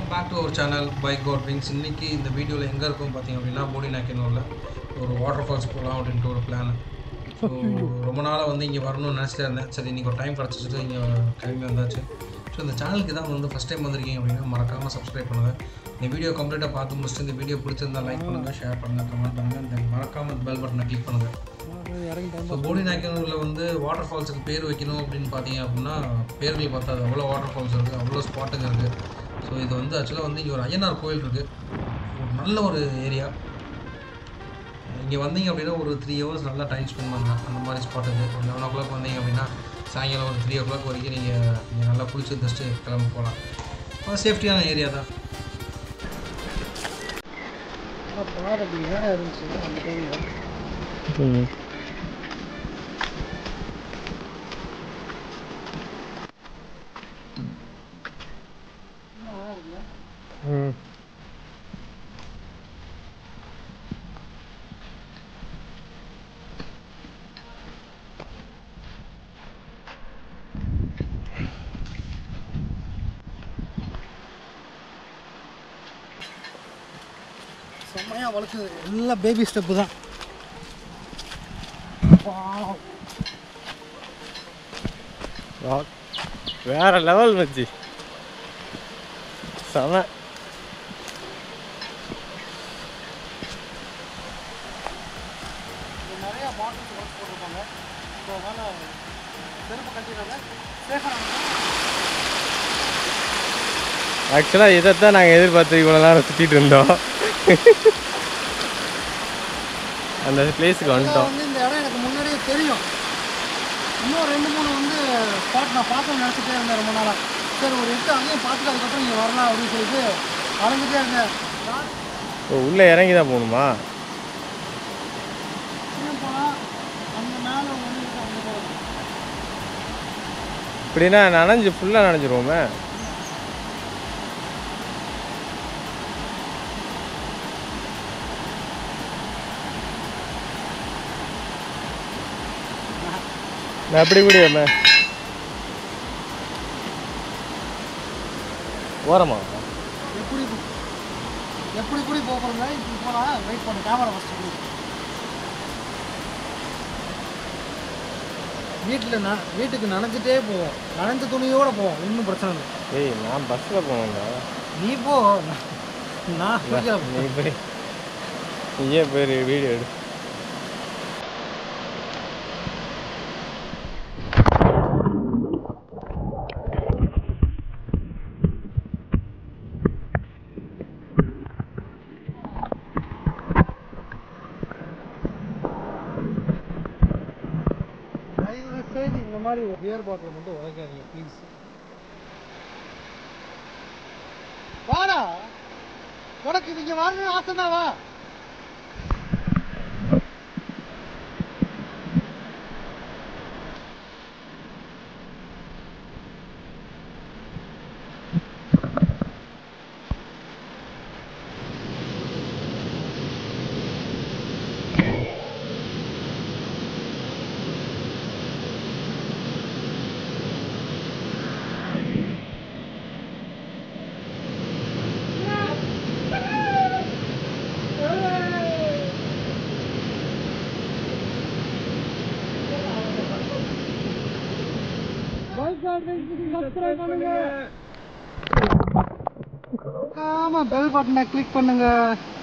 back to அவர் channel Bike God Wings இன்னைக்கு இந்த வீடியோவில் எங்கே இருக்கும் பார்த்தீங்க அப்படின்னா போடி நாக்கினூரில் ஒரு வாட்டர் ஃபால்ஸ் போகலாம் அப்படின்ட்டு ஒரு பிளான் ஸோ ரொம்ப நாளாக வந்து இங்கே வரணும்னு நினச்சிட்டே இருந்தேன் சரி இன்றைக்கி ஒரு டைம் கிடச்சிட்டு இங்கே கிளம்பி வந்தாச்சு ஸோ இந்த சேனலுக்கு தான் வந்து ஃபஸ்ட் டைம் வந்திருக்கீங்க அப்படின்னா மறக்காமல் சப்ஸ்கிரைப் பண்ணுங்கள் இந்த வீடியோ கம்ப்ளீட்டாக பார்த்து முடிச்சுட்டு இந்த வீடியோ பிடிச்சிருந்தா லைக் பண்ணுங்கள் ஷேர் பண்ணுங்கள் கமெண்ட் பண்ணுங்கள் தென் மறக்காமல் பெல் பட்டனை கிளிக் பண்ணுங்கள் ஸோ போடி நாயக்கனூரில் வந்து வாட்டர் ஃபால்ஸுக்கு பேர் வைக்கணும் அப்படின்னு பார்த்தீங்க அப்படின்னா பேர்கள் பார்த்தா அது அவ்வளோ வாட்டர் ஃபால்ஸ் இருக்குது அவ்வளோ ஸ்பாட்டுங்க இருக்குது ஸோ இது வந்து ஆக்சுவலாக வந்து இங்கே ஒரு ஐயனார் கோயில் இருக்குது ஒரு நல்ல ஒரு ஏரியா இங்கே வந்தீங்க அப்படின்னா ஒரு த்ரீ ஹவர்ஸ் நல்லா டைம் ஸ்பெண்ட் பண்ணலாம் அந்த மாதிரி ஸ்பாட் இருக்குது ஒரு லெவன் ஓ கிளாக் வந்தீங்க அப்படின்னா சாயங்காலம் ஒரு த்ரீ ஓ கிளாக் வரைக்கும் நீங்கள் நீங்கள் நல்லா குளிச்சு தச்சுட்டு கிளம்பி போகலாம் சேஃப்டியான ஏரியா தான் பாரு அப்படி ஏன் இருந்துச்சு அந்த டைமில் ம் ம் செம்மையாக வளர்க்குது எல்லாம் பேபி ஸ்டெப்பு தான் ராக் வேற லெவல் மச்சி செம நிறையா பாட்டில்ஸ் ஒர்க் போட்டிருப்பாங்க ஸோ அதனால் செருப்பு கட்டிடுறாங்க சேஃபாக ஆக்சுவலாக இதைத்தான் நாங்கள் எதிர்பார்த்து இவ்வளோ நேரம் சுற்றிட்டு இருந்தோம் அந்த பிளேஸுக்கு வந்துட்டோம் வந்து இந்த இடம் எனக்கு முன்னாடியே தெரியும் இன்னும் ரெண்டு மூணு வந்து ஸ்பாட் நான் பார்க்கணும்னு நினச்சிட்டே இருந்தேன் ரொம்ப நாளாக சரி ஒரு எட்டு அங்கேயும் பார்த்துட்டு அதுக்கப்புறம் இங்கே வரலாம் அப்படின்னு சொல்லிட்டு அலைஞ்சிட்டே இருந்தேன் நான் ஓ உள்ளே இறங்கி தான் போகணுமா என்ன போனால் அந்த மேலே வந்து அங்கே போகணும் இப்படின்னா நனைஞ்சு ஃபுல்லாக நனைஞ்சிருவோமே நான் எப்படி முடியாம ஓரமா எப்படி எப்படி கூடி போகிறோங்க இப்போ போனால் வெயிட் பண்ணு கேமரா ஃபஸ்ட்டு வீட்டில் ந வீட்டுக்கு நனைஞ்சிட்டே போவோம் நனைஞ்ச துணியோடு போவோம் ஒன்றும் பிரச்சனை இல்லை ஏய் நான் பஸ்ஸில் போகணும்டா நீ போ நான் நான் குளிக்கல நீ போய் நீயே போய் வீடியோ எடு தயவு செய்து இந்த மாதிரி ஒரு பியர் பாட்டில் மட்டும் உதைக்காதீங்க ப்ளீஸ் வாடா உனக்கு இங்க வரணும்னு ஆசை தான் வா ஆமா பெல் பட்டனை கிளிக் பண்ணுங்க